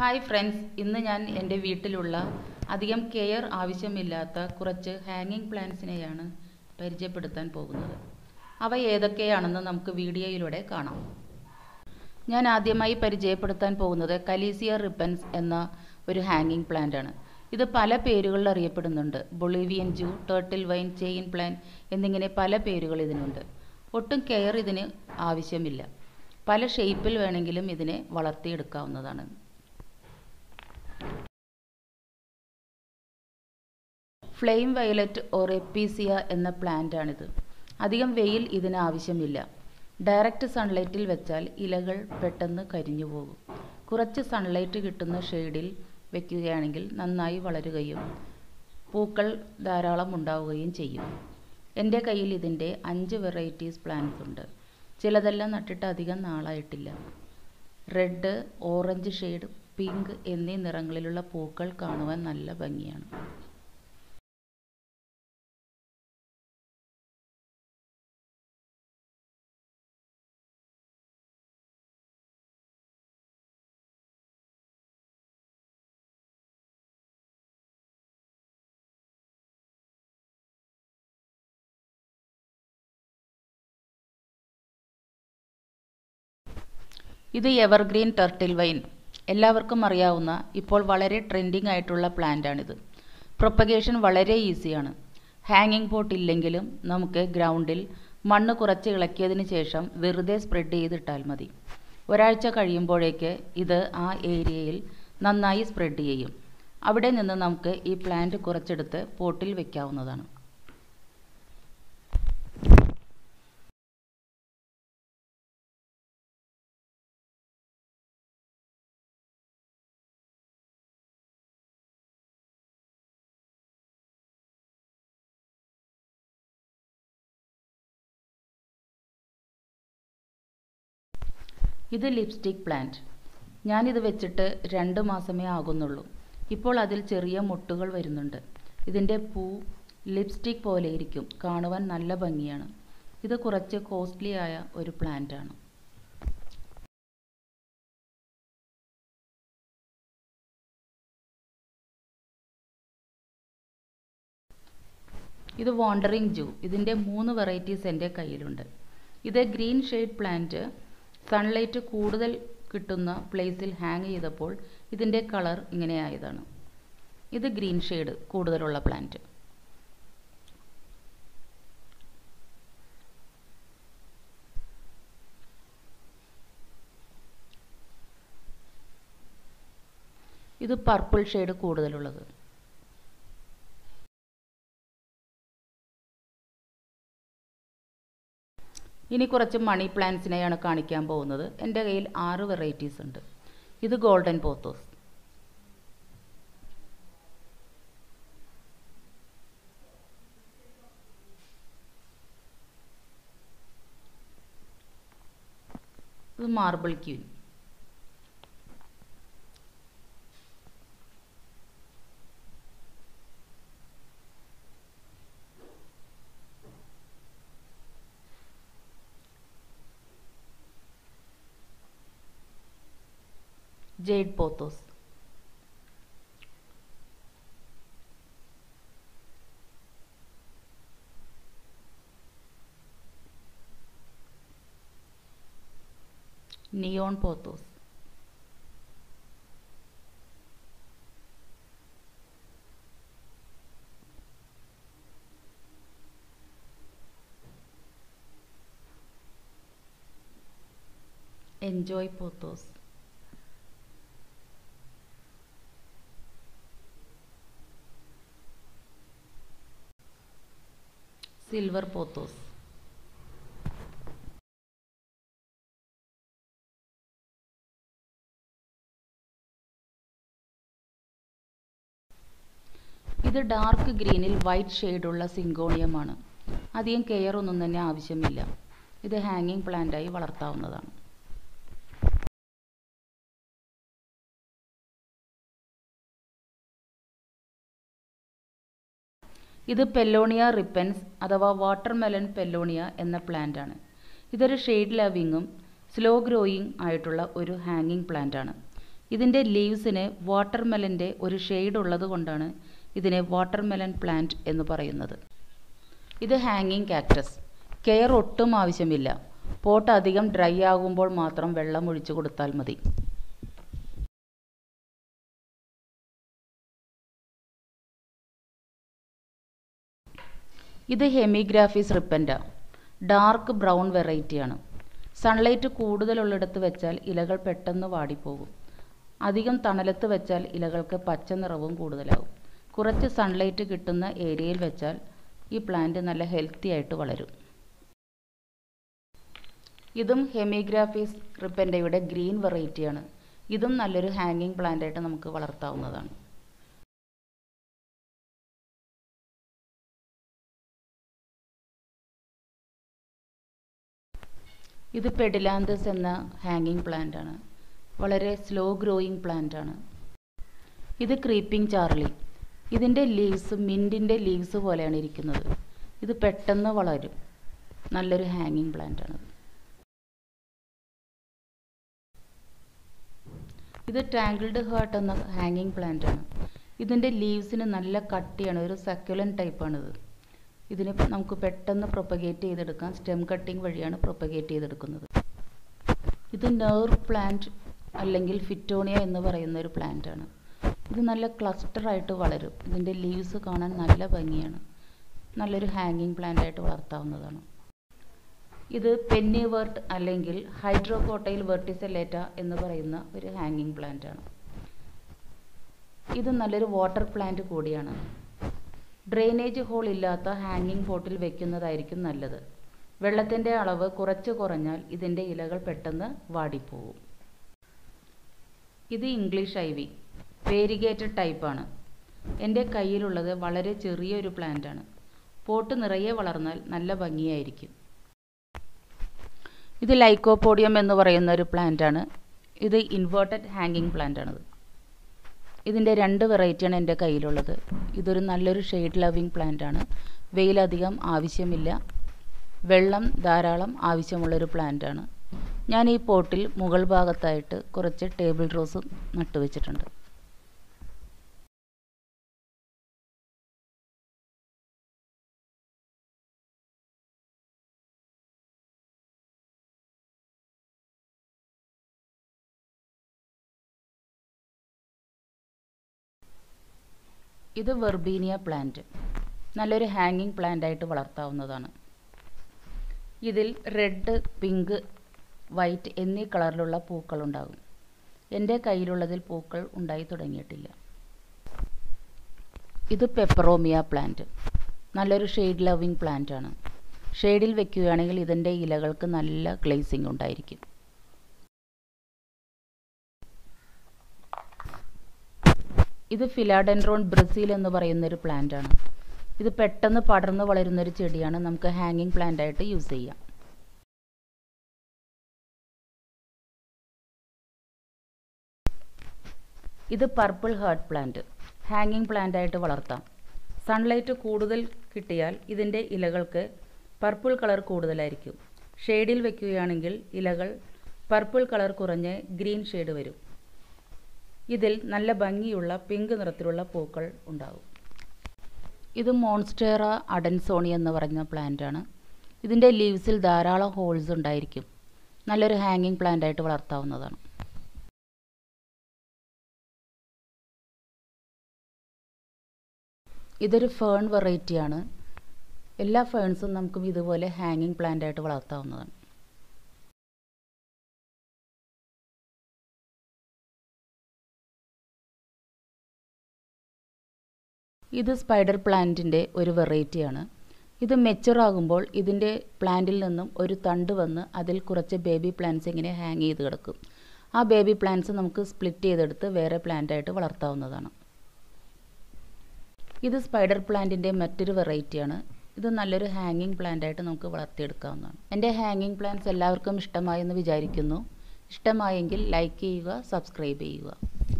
hi friends ഇന്ന് ഞാൻ എൻ്റെ വീട്ടിലുള്ള അധികം കെയർ ആവശ്യമില്ലാത്ത കുറച്ച് ഹാങ്ങിങ് പ്ലാന്റ്സിനെയാണ് പരിചയപ്പെടുത്താൻ പോകുന്നത് അവ ഏതൊക്കെയാണെന്ന് നമുക്ക് വീഡിയോയിലൂടെ കാണാം ഞാൻ ആദ്യമായി പരിചയപ്പെടുത്താൻ പോകുന്നത് കലീസിയ റിപ്പൻസ് എന്ന ഒരു ഹാങ്ങിങ് പ്ലാന്റ് ആണ് ഇത് പല പേരുകളിൽ അറിയപ്പെടുന്നുണ്ട് ബൊളീവിയൻ ജൂ ടേർട്ടിൽ വൈൻ ചെയിൻ പ്ലാന്റ് എന്നിങ്ങനെ പല പേരുകൾ ഇതിനുണ്ട് ഒട്ടും കെയർ ഇതിന് ആവശ്യമില്ല പല ഷേപ്പിൽ വേണമെങ്കിലും ഇതിനെ വളർത്തിയെടുക്കാവുന്നതാണ് ഫ്ലെയിം വയലറ്റ് ഓർ എപ്പീസിയ എന്ന പ്ലാന്റ് ആണിത് അധികം വെയിൽ ഇതിന് ആവശ്യമില്ല ഡയറക്റ്റ് സൺലൈറ്റിൽ വെച്ചാൽ ഇലകൾ പെട്ടെന്ന് കരിഞ്ഞു പോകും കുറച്ച് സൺലൈറ്റ് കിട്ടുന്ന ഷെയ്ഡിൽ വെക്കുകയാണെങ്കിൽ നന്നായി വളരുകയും പൂക്കൾ ധാരാളം ഉണ്ടാവുകയും ചെയ്യും എൻ്റെ കയ്യിൽ ഇതിൻ്റെ അഞ്ച് വെറൈറ്റീസ് പ്ലാന്റ്സ് ഉണ്ട് ചിലതെല്ലാം നട്ടിട്ട് അധികം നാളായിട്ടില്ല റെഡ് ഓറഞ്ച് ഷെയ്ഡ് പിങ്ക് എന്നീ നിറങ്ങളിലുള്ള പൂക്കൾ കാണുവാൻ നല്ല ഭംഗിയാണ് ഇത് എവർഗ്രീൻ ടർട്ടിൽ വൈൻ എല്ലാവർക്കും അറിയാവുന്ന ഇപ്പോൾ വളരെ ട്രെൻഡിങ് ആയിട്ടുള്ള പ്ലാന്റ് ആണിത് പ്രൊപ്പഗേഷൻ വളരെ ഈസിയാണ് ഹാങ്ങിങ് പോട്ട് ഇല്ലെങ്കിലും നമുക്ക് ഗ്രൗണ്ടിൽ മണ്ണ് കുറച്ച് ഇളക്കിയതിന് ശേഷം വെറുതെ സ്പ്രെഡ് ചെയ്തിട്ടാൽ മതി ഒരാഴ്ച കഴിയുമ്പോഴേക്ക് ഇത് ആ ഏരിയയിൽ നന്നായി സ്പ്രെഡ് ചെയ്യും അവിടെ നിന്ന് നമുക്ക് ഈ പ്ലാന്റ് കുറച്ചെടുത്ത് പോട്ടിൽ വെക്കാവുന്നതാണ് ഇത് ലിപ്സ്റ്റിക് പ്ലാന്റ് ഞാനിത് വെച്ചിട്ട് രണ്ട് മാസമേ ആകുന്നുള്ളൂ ഇപ്പോൾ അതിൽ ചെറിയ മുട്ടുകൾ വരുന്നുണ്ട് ഇതിൻ്റെ പൂ ലിപ്സ്റ്റിക് പോലെ ഇരിക്കും കാണുവാൻ നല്ല ഭംഗിയാണ് ഇത് കുറച്ച് കോസ്റ്റ്ലി ആയ ഒരു പ്ലാന്റ് ആണ് ഇത് വാണ്ടറിങ് ജൂ ഇതിൻ്റെ മൂന്ന് വെറൈറ്റീസ് എൻ്റെ കയ്യിലുണ്ട് ഇത് ഗ്രീൻ ഷെയ്ഡ് പ്ലാന്റ് സൺലൈറ്റ് കൂടുതൽ കിട്ടുന്ന പ്ലേസിൽ ഹാങ് ചെയ്തപ്പോൾ ഇതിൻ്റെ കളർ ഇങ്ങനെ ആയതാണ് ഇത് ഗ്രീൻ ഷെയ്ഡ് കൂടുതലുള്ള പ്ലാന്റ് ഇത് പർപ്പിൾ ഷെയ്ഡ് കൂടുതലുള്ളത് ഇനി കുറച്ച് മണി പ്ലാന്റ്സിനെയാണ് കാണിക്കാൻ പോകുന്നത് എൻ്റെ കയ്യിൽ ആറ് വെറൈറ്റീസ് ഉണ്ട് ഇത് ഗോൾഡൻ പോത്തോസ് ഇത് marble queen jade pothos neon pothos enjoy pothos silver pothos ഇത് ഡാർക്ക് ഗ്രീനിൽ വൈറ്റ് ഷെയ്ഡുള്ള സിങ്കോണിയമാണ് അധികം കെയർ ഒന്നും തന്നെ ആവശ്യമില്ല ഇത് ഹാങ്ങിങ് പ്ലാന്റായി വളർത്താവുന്നതാണ് ഇത് പെല്ലോണിയ റിപ്പൻസ് അഥവാ വാട്ടർമെലൺ പെല്ലോണിയ എന്ന പ്ലാന്റ് ആണ് ഇതൊരു ഷെയ്ഡ് ലവിങ്ങും സ്ലോ ഗ്രോയിങ് ആയിട്ടുള്ള ഒരു ഹാങ്ങിങ് പ്ലാന്റ് ആണ് ഇതിൻ്റെ ലീവ്സിന് വാട്ടർമെലൻ്റെ ഒരു ഷെയ്ഡ് ഉള്ളത് കൊണ്ടാണ് ഇതിനെ വാട്ടർമെലൻ പ്ലാന്റ് എന്ന് പറയുന്നത് ഇത് ഹാങ്ങിങ് കാക്ടസ് കെയർ ഒട്ടും ആവശ്യമില്ല പോട്ട് അധികം ഡ്രൈ ആകുമ്പോൾ മാത്രം വെള്ളം ഒഴിച്ചു കൊടുത്താൽ മതി ഇത് ഹെമിഗ്രാഫിസ് റിപ്പൻഡ ഡാർക്ക് ബ്രൗൺ വെറൈറ്റിയാണ് സൺലൈറ്റ് കൂടുതലുള്ളിടത്ത് വെച്ചാൽ ഇലകൾ പെട്ടെന്ന് വാടിപ്പോകും അധികം തണലത്ത് വെച്ചാൽ ഇലകൾക്ക് പച്ച നിറവും കൂടുതലാകും കുറച്ച് സൺലൈറ്റ് കിട്ടുന്ന ഏരിയയിൽ വെച്ചാൽ ഈ പ്ലാന്റ് നല്ല ഹെൽത്തി ആയിട്ട് വളരും ഇതും ഹെമിഗ്രാഫിസ് റിപ്പൻഡയുടെ ഗ്രീൻ വെറൈറ്റിയാണ് ഇതും നല്ലൊരു ഹാങ്ങിങ് പ്ലാന്റ് ആയിട്ട് നമുക്ക് വളർത്താവുന്നതാണ് ഇത് പെഡിലാന്തസ് എന്ന ഹാങ്ങിങ് പ്ലാന്റ് ആണ് വളരെ സ്ലോ ഗ്രോയിങ് പ്ലാന്റ് ആണ് ഇത് ക്രീപ്പിംഗ് ചാർലി ഇതിൻ്റെ ലീവ്സ് മിൻറ്റിൻ്റെ ലീവ്സ് പോലെയാണ് ഇരിക്കുന്നത് ഇത് പെട്ടെന്ന് വളരും നല്ലൊരു ഹാങ്ങിങ് പ്ലാന്റ് ആണ് ഇത് ടാങ്കിൾഡ് ഹേർട്ട് എന്ന ഹാങ്ങിങ് പ്ലാന്റ് ആണ് ഇതിൻ്റെ ലീവ്സിന് നല്ല കട്ടിയാണ് ഒരു സക്യുലൻ ടൈപ്പാണിത് ഇതിന് നമുക്ക് പെട്ടെന്ന് പ്രൊപ്പഗേറ്റ് ചെയ്തെടുക്കാം സ്റ്റെം കട്ടിംഗ് വഴിയാണ് പ്രൊപ്പഗേറ്റ് ചെയ്തെടുക്കുന്നത് ഇത് നെർവ് പ്ലാന്റ് അല്ലെങ്കിൽ ഫിറ്റോണിയ എന്ന് പറയുന്ന ഒരു പ്ലാന്റ് ആണ് ഇത് നല്ല ക്ലസ്റ്റർ ആയിട്ട് വളരും ഇതിൻ്റെ ലീവ്സ് കാണാൻ നല്ല ഭംഗിയാണ് നല്ലൊരു ഹാങ്ങിങ് പ്ലാന്റ് ആയിട്ട് വളർത്താവുന്നതാണ് ഇത് പെന്നി വെർട്ട് അല്ലെങ്കിൽ ഹൈഡ്രോകോട്ടയിൽ വെർട്ടിസെലേറ്റ എന്ന് പറയുന്ന ഒരു ഹാങ്ങിങ് പ്ലാന്റ് ആണ് ഇത് നല്ലൊരു വാട്ടർ പ്ലാന്റ് കൂടിയാണ് ഡ്രെയിനേജ് ഹോൾ ഇല്ലാത്ത ഹാങ്ങിങ് പോട്ടിൽ വെക്കുന്നതായിരിക്കും നല്ലത് വെള്ളത്തിൻ്റെ അളവ് കുറച്ച് കുറഞ്ഞാൽ ഇതിൻ്റെ ഇലകൾ പെട്ടെന്ന് വാടിപ്പോവും ഇത് ഇംഗ്ലീഷ് ഐവി വേരിഗേറ്റഡ് ടൈപ്പാണ് എൻ്റെ കയ്യിലുള്ളത് വളരെ ചെറിയൊരു പ്ലാന്റ് ആണ് പോട്ട് നിറയെ വളർന്നാൽ നല്ല ഭംഗിയായിരിക്കും ഇത് ലൈക്കോപോഡിയം എന്ന് പറയുന്ന ഒരു പ്ലാന്റ് ആണ് ഇത് ഇൻവേർട്ടഡ് ഹാങ്ങിങ് പ്ലാന്റ് ആണിത് ഇതിൻ്റെ രണ്ട് വെറൈറ്റിയാണ് എൻ്റെ കയ്യിലുള്ളത് ഇതൊരു നല്ലൊരു ഷെയ്ഡ് ലവിങ് പ്ലാന്റ് ആണ് വെയിലധികം ആവശ്യമില്ല വെള്ളം ധാരാളം ആവശ്യമുള്ളൊരു പ്ലാന്റ് ആണ് ഞാൻ ഈ പോട്ടിൽ മുകൾ ഭാഗത്തായിട്ട് കുറച്ച് ടേബിൾ റോസ് നട്ടുവെച്ചിട്ടുണ്ട് ഇത് വെർബീനിയ പ്ലാന്റ് നല്ലൊരു ഹാങ്ങിങ് പ്ലാന്റ് ആയിട്ട് വളർത്താവുന്നതാണ് ഇതിൽ റെഡ് പിങ്ക് വൈറ്റ് എന്നീ കളറിലുള്ള പൂക്കൾ ഉണ്ടാകും എൻ്റെ കയ്യിലുള്ളതിൽ പൂക്കൾ ഉണ്ടായി തുടങ്ങിയിട്ടില്ല ഇത് പെപ്പറോമിയ പ്ലാന്റ് നല്ലൊരു ഷെയ്ഡ് ലവിങ് പ്ലാന്റ് ആണ് ഷെയ്ഡിൽ വെക്കുകയാണെങ്കിൽ ഇതിൻ്റെ ഇലകൾക്ക് നല്ല ഗ്ലേസിംഗ് ഉണ്ടായിരിക്കും ഇത് ഫിലാഡെൻഡ്രോൺ ബ്രസീൽ എന്ന് പറയുന്ന ഒരു പ്ലാന്റ് ആണ് ഇത് പെട്ടെന്ന് പടർന്നു വളരുന്ന ഒരു ചെടിയാണ് നമുക്ക് ഹാങ്ങിങ് പ്ലാന്റ് ആയിട്ട് യൂസ് ചെയ്യാം ഇത് പർപ്പിൾ ഹാർട്ട് പ്ലാന്റ് ഹാങ്ങിങ് പ്ലാന്റ് ആയിട്ട് വളർത്താം സൺലൈറ്റ് കൂടുതൽ കിട്ടിയാൽ ഇതിൻ്റെ ഇലകൾക്ക് പർപ്പിൾ കളർ കൂടുതലായിരിക്കും ഷെയ്ഡിൽ വെക്കുകയാണെങ്കിൽ ഇലകൾ പർപ്പിൾ കളർ കുറഞ്ഞ് ഗ്രീൻ ഷെയ്ഡ് വരും ഇതിൽ നല്ല ഭംഗിയുള്ള പിങ്ക് നിറത്തിലുള്ള പൂക്കൾ ഉണ്ടാകും ഇത് മോൺസ്റ്റേറ അഡൻസോണി എന്ന് പറഞ്ഞ പ്ലാന്റ് ആണ് ഇതിൻ്റെ ലീവ്സിൽ ധാരാളം ഹോൾസ് ഉണ്ടായിരിക്കും നല്ലൊരു ഹാങ്ങിങ് പ്ലാന്റ് ആയിട്ട് വളർത്താവുന്നതാണ് ഇതൊരു ഫേൺ വെറൈറ്റിയാണ് എല്ലാ ഫേൺസും നമുക്കും ഇതുപോലെ ഹാങ്ങിങ് പ്ലാന്റ് ആയിട്ട് വളർത്താവുന്നതാണ് ഇത് സ്പൈഡർ പ്ലാന്റിൻ്റെ ഒരു വെറൈറ്റിയാണ് ഇത് മെച്ചുർ ആകുമ്പോൾ ഇതിൻ്റെ പ്ലാന്റിൽ നിന്നും ഒരു തണ്ട് വന്ന് അതിൽ കുറച്ച് ബേബി പ്ലാന്റ്സ് ഇങ്ങനെ ഹാങ് ചെയ്ത് കിടക്കും ആ ബേബി പ്ലാന്റ്സ് നമുക്ക് സ്പ്ലിറ്റ് ചെയ്തെടുത്ത് വേറെ പ്ലാന്റായിട്ട് വളർത്താവുന്നതാണ് ഇത് സ്പൈഡർ പ്ലാന്റിൻ്റെ മറ്റൊരു വെറൈറ്റിയാണ് ഇത് നല്ലൊരു ഹാങ്ങിങ് പ്ലാന്റായിട്ട് നമുക്ക് വളർത്തിയെടുക്കാവുന്നതാണ് എൻ്റെ ഹാങ്ങിങ് പ്ലാന്റ്സ് എല്ലാവർക്കും ഇഷ്ടമായെന്ന് വിചാരിക്കുന്നു ഇഷ്ടമായെങ്കിൽ ലൈക്ക് ചെയ്യുക സബ്സ്ക്രൈബ് ചെയ്യുക